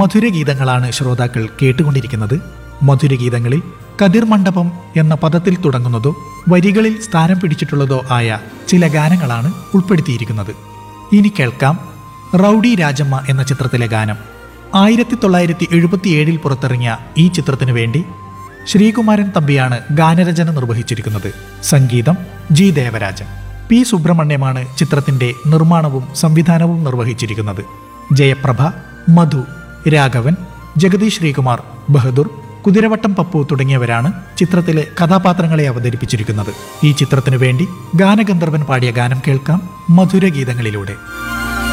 മധുരഗീതങ്ങളാണ് ശ്രോതാക്കൾ കേട്ടുകൊണ്ടിരിക്കുന്നത് മധുരഗീതങ്ങളിൽ കതിർ മണ്ഡപം എന്ന പദത്തിൽ തുടങ്ങുന്നതോ വരികളിൽ സ്ഥാനം പിടിച്ചിട്ടുള്ളതോ ആയ ചില ഗാനങ്ങളാണ് ഉൾപ്പെടുത്തിയിരിക്കുന്നത് ഇനി കേൾക്കാം റൗഡി രാജമ്മ എന്ന ചിത്രത്തിലെ ഗാനം ആയിരത്തി തൊള്ളായിരത്തി എഴുപത്തിയേഴിൽ പുറത്തിറങ്ങിയ ഈ ചിത്രത്തിനു വേണ്ടി ശ്രീകുമാരൻ തമ്പിയാണ് ഗാനരചന നിർവഹിച്ചിരിക്കുന്നത് സംഗീതം ജി ദേവരാജൻ പി സുബ്രഹ്മണ്യമാണ് ചിത്രത്തിന്റെ നിർമ്മാണവും സംവിധാനവും നിർവഹിച്ചിരിക്കുന്നത് ജയപ്രഭ മധു രാഘവൻ ജഗദീഷ് ശ്രീകുമാർ ബഹദൂർ കുതിരവട്ടം പപ്പു തുടങ്ങിയവരാണ് ചിത്രത്തിലെ കഥാപാത്രങ്ങളെ അവതരിപ്പിച്ചിരിക്കുന്നത് ഈ ചിത്രത്തിനു വേണ്ടി ഗാനഗന്ധർവൻ പാടിയ ഗാനം കേൾക്കാം മധുരഗീതങ്ങളിലൂടെ